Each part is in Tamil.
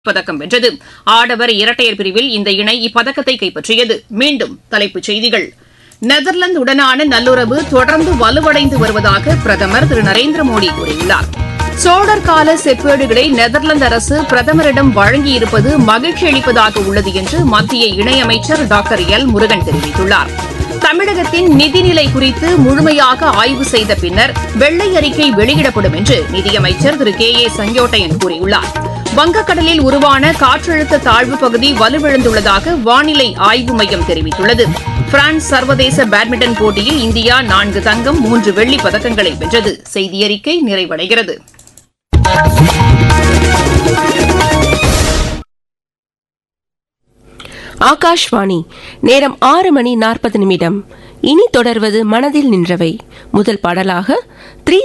பதக்கம் வென்றது ஆடவர் இரட்டையர் பிரிவில் இந்த இணை இப்பதக்கத்தை கைப்பற்றியது மீண்டும் தலைப்புச் செய்திகள் நெதர்லாந்துடனான நல்லுறவு தொடர்ந்து வலுவடைந்து வருவதாக பிரதமர் திரு நரேந்திர மோடி கூறியுள்ளார் சோழர் கால செப்பேடுகளை நெதர்லாந்து அரசு பிரதமரிடம் வழங்கியிருப்பது மகிழ்ச்சி அளிப்பதாக உள்ளது என்று மத்திய இணையமைச்சர் டாக்டர் எல் முருகன் தெரிவித்துள்ளார் தமிழகத்தின் நிதிநிலை குறித்து முழுமையாக ஆய்வு செய்த பின்னர் வெள்ளை அறிக்கை வெளியிடப்படும் என்று நிதியமைச்சர் திரு கே ஏ செங்கோட்டையன் கூறியுள்ளார் வங்கக்கடலில் உருவான காற்றழுத்த தாழ்வு பகுதி வலுவிழந்துள்ளதாக வானிலை ஆய்வு மையம் தெரிவித்துள்ளது பிரான்ஸ் சர்வதேச பேட்மிண்டன் போட்டியில் இந்தியா நான்கு தங்கம் மூன்று வெள்ளிப் பதக்கங்களை வென்றது செய்தியறிக்கை நிறைவடைகிறது ஆகாஷ்வாணி நேரம் ஆறு மணி நாற்பது நிமிடம் இனி தொடர்வது மனதில் நின்றவை முதல் பாடலாக த்ரீ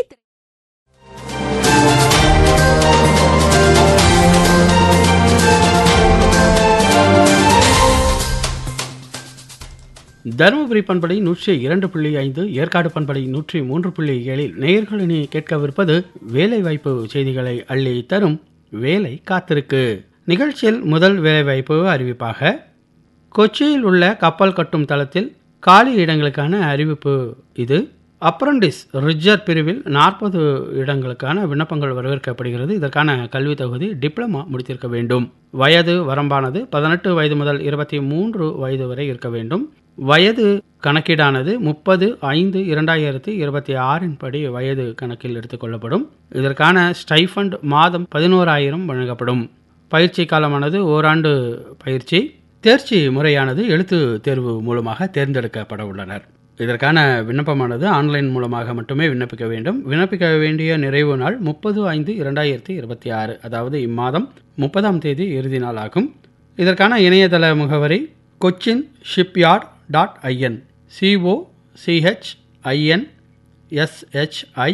தருமபுரி பண்பலை நூற்றி இரண்டு புள்ளி ஐந்து ஏற்காடு பண்பலை நூற்றி மூன்று புள்ளி ஏழில் நேயர்களினி கேட்கவிருப்பது வேலைவாய்ப்பு செய்திகளை அள்ளி தரும் வேலை காத்திருக்கு நிகழ்ச்சியில் முதல் வேலைவாய்ப்பு அறிவிப்பாக கொச்சியில் உள்ள கப்பல் கட்டும் தளத்தில் காலி இடங்களுக்கான அறிவிப்பு இது அப்ரண்டிஸ் ரிஜர் பிரிவில் நாற்பது இடங்களுக்கான விண்ணப்பங்கள் வரவேற்கப்படுகிறது இதற்கான கல்வி தகுதி டிப்ளமா முடித்திருக்க வேண்டும் வயது வரம்பானது பதினெட்டு வயது முதல் இருபத்தி மூன்று வயது வரை இருக்க வேண்டும் வயது கணக்கீடானது முப்பது ஐந்து இரண்டாயிரத்தி இருபத்தி ஆறின் படி வயது கணக்கில் எடுத்துக்கொள்ளப்படும் இதற்கான ஸ்டைஃபண்ட் மாதம் பதினோராயிரம் வழங்கப்படும் பயிற்சி காலமானது ஓராண்டு பயிற்சி தேர்ச்சி முறையானது எழுத்து தேர்வு மூலமாக தேர்ந்தெடுக்கப்பட உள்ளனர் இதற்கான விண்ணப்பமானது ஆன்லைன் மூலமாக மட்டுமே விண்ணப்பிக்க வேண்டும் விண்ணப்பிக்க வேண்டிய நிறைவு நாள் முப்பது ஐந்து இரண்டாயிரத்தி இருபத்தி ஆறு அதாவது இம்மாதம் முப்பதாம் தேதி இறுதி நாள் ஆகும் இதற்கான இணையதள முகவரி Cochin shipyard dot I N C O C H I N S H I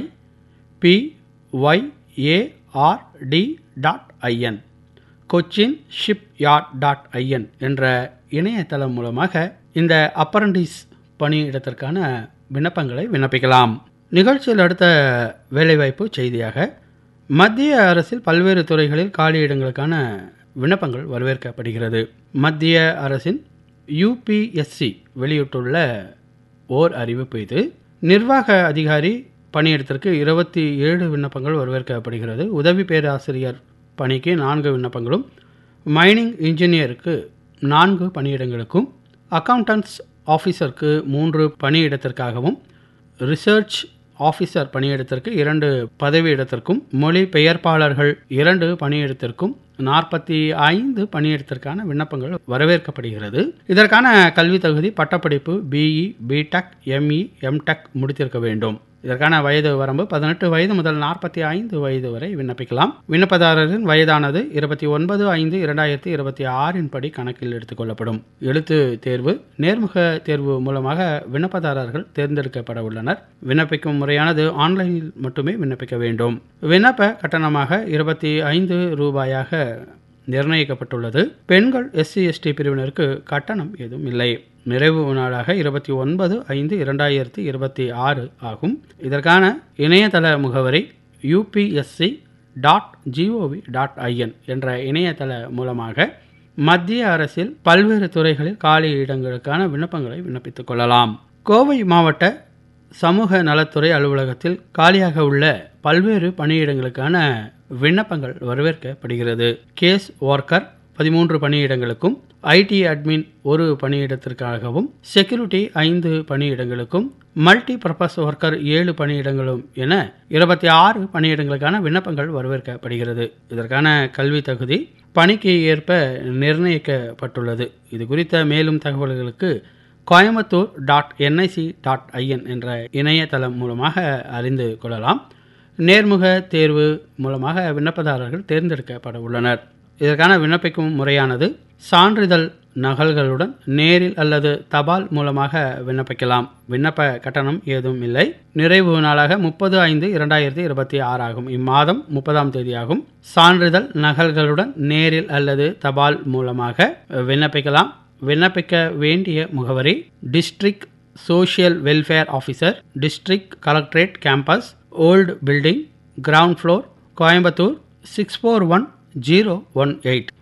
P Y A R D dot I N Cochin shipyard dot I N என்ற இணையதளம் மூலமாக இந்த அப்பரண்டிஸ் பணியிடத்திற்கான விண்ணப்பங்களை விண்ணப்பிக்கலாம் நிகழ்ச்சியில் அடுத்த வேலைவாய்ப்பு செய்தியாக மத்திய அரசில் பல்வேறு துறைகளில் காலியிடங்களுக்கான விண்ணப்பங்கள் வரவேற்கப்படுகிறது மத்திய அரசின் யூபிஎஸ்சி வெளியிட்டுள்ள ஓர் அறிவிப்பு இது நிர்வாக அதிகாரி பணியிடத்திற்கு இருபத்தி ஏழு விண்ணப்பங்கள் வரவேற்கப்படுகிறது உதவி பேராசிரியர் பணிக்கு நான்கு விண்ணப்பங்களும் மைனிங் இன்ஜினியருக்கு நான்கு பணியிடங்களுக்கும் அக்கவுண்டன்ஸ் ஆஃபீஸருக்கு மூன்று பணியிடத்திற்காகவும் ரிசர்ச் ஆஃபீஸர் பணியிடத்திற்கு இரண்டு பதவியிடத்திற்கும் மொழி பெயர்ப்பாளர்கள் இரண்டு பணியிடத்திற்கும் நாற்பத்தி ஐந்து பணியிடத்திற்கான விண்ணப்பங்கள் வரவேற்கப்படுகிறது இதற்கான கல்வி தகுதி பட்டப்படிப்பு பிஇ பிடெக் எம்இ எம்டெக் முடித்திருக்க வேண்டும் இதற்கான வயது வரம்பு பதினெட்டு வயது முதல் நாற்பத்தி ஐந்து வயது வரை விண்ணப்பிக்கலாம் விண்ணப்பதாரரின் வயதானது இருபத்தி ஒன்பது ஐந்து இரண்டாயிரத்தி இருபத்தி ஆறின் படி கணக்கில் எடுத்துக்கொள்ளப்படும் எழுத்து தேர்வு நேர்முக தேர்வு மூலமாக விண்ணப்பதாரர்கள் தேர்ந்தெடுக்கப்பட உள்ளனர் விண்ணப்பிக்கும் முறையானது ஆன்லைனில் மட்டுமே விண்ணப்பிக்க வேண்டும் விண்ணப்ப கட்டணமாக இருபத்தி ஐந்து ரூபாயாக நிர்ணயிக்கப்பட்டுள்ளது பெண்கள் எஸ்சி எஸ்டி பிரிவினருக்கு கட்டணம் ஏதும் இல்லை நிறைவு நாளாக இருபத்தி ஒன்பது ஐந்து இரண்டாயிரத்தி இருபத்தி ஆறு ஆகும் இதற்கான இணையதள முகவரி UPSC dot G O V dot I N என்ற இணையதள மூலமாக மத்திய அரசில் பல்வேறு துறைகளில் காலி இடங்களுக்கான விண்ணப்பங்களை விண்ணப்பித்துக் கொள்ளலாம் கோவை மாவட்ட சமூக நலத்துறை அலுவலகத்தில் காலியாக உள்ள பல்வேறு பணியிடங்களுக்கான விண்ணப்பங்கள் வரவேற்கப்படுகிறது கேஸ் ஒர்க்கர் பதிமூன்று பணியிடங்களுக்கும் ஐடி அட்மின் ஒரு பணியிடத்திற்காகவும் செக்யூரிட்டி ஐந்து பணியிடங்களுக்கும் மல்டி பர்பஸ் ஒர்க்கர் ஏழு பணியிடங்களும் என இருபத்தி ஆறு பணியிடங்களுக்கான விண்ணப்பங்கள் வரவேற்கப்படுகிறது இதற்கான கல்வி தகுதி பணிக்கு ஏற்ப நிர்ணயிக்கப்பட்டுள்ளது இது குறித்த மேலும் தகவல்களுக்கு Coimbatore dot NIC dot I N என்ற இணையதளம் மூலமாக அறிந்து கொள்ளலாம் நேர்முக தேர்வு மூலமாக விண்ணப்பதாரர்கள் தேர்ந்தெடுக்கப்பட உள்ளனர் இதற்கான விண்ணப்பிக்கும் முறையானது சான்றிதழ் நகல்களுடன் நேரில் அல்லது தபால் மூலமாக விண்ணப்பிக்கலாம் விண்ணப்ப கட்டணம் ஏதும் இல்லை நிறைவு நாளாக முப்பது ஐந்து இரண்டாயிரத்தி இருபத்தி ஆறு ஆகும் இம்மாதம் முப்பதாம் தேதி ஆகும் சான்றிதழ் நகல்களுடன் நேரில் அல்லது தபால் மூலமாக விண்ணப்பிக்கலாம் விண்ணப்பிக்க வேண்டிய முகவரி district social welfare officer district collectorate campus old building ground floor Coimbatore six four one zero one eight